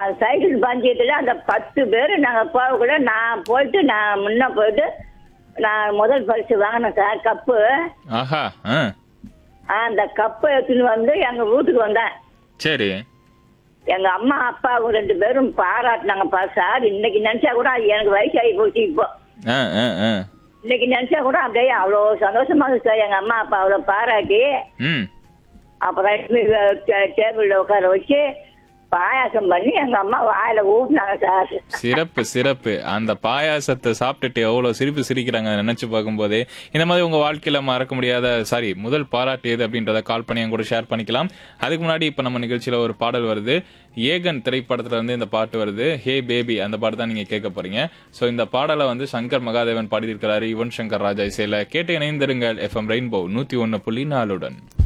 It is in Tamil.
அது சைக்கிள் பந்தயத்துல அந்த பத்து பேர் நாங்க போகக்குள்ள நான் போயிட்டு நான் முன்ன போயிட்டு நான் முதல் பரிசு வாங்கினேன் சார் கப்பு ஆஹா ஆ அந்த கப்பை எடுத்துன்னு வந்து எங்க வீட்டுக்கு வந்தேன் சரி எங்க அம்மா அப்பாவும் ரெண்டு பேரும் பாராட்டினாங்கப்பா சார் இன்னைக்கு நினைச்சா கூட அது எனக்கு வயசாகி போச்சு இப்போ ஆ ஆ ஆ இன்னைக்கு நினைச்சா கூட அப்படியே அவ்வளோ சந்தோஷமா இருக்கு சார் எங்க அம்மா அப்பா அவ்வளோ பாராட்டி ம் அப்புறம் டேபிள்ல உட்கார வச்சு பாயாசம் பண்ணி எங்க அம்மா வாயில ஊட்டினாங்க சார் சிறப்பு சிறப்பு அந்த பாயாசத்தை சாப்பிட்டுட்டு எவ்வளவு சிரிப்பு சிரிக்கிறாங்க அதை நினைச்சு பார்க்கும்போதே இந்த மாதிரி உங்க வாழ்க்கையில மறக்க முடியாத சாரி முதல் பாராட்டு எது அப்படின்றத கால் பண்ணி என் கூட ஷேர் பண்ணிக்கலாம் அதுக்கு முன்னாடி இப்ப நம்ம நிகழ்ச்சியில ஒரு பாடல் வருது ஏகன் திரைப்படத்துல இருந்து இந்த பாட்டு வருது ஹே பேபி அந்த பாட்டு தான் நீங்க கேட்க போறீங்க சோ இந்த பாடலை வந்து சங்கர் மகாதேவன் பாடியிருக்கிறாரு யுவன் சங்கர் ராஜா இசையில கேட்டு இணைந்திருங்கள் எஃப்எம் ரெயின்போ நூத்தி ஒன்னு புள்ளி நாலுடன்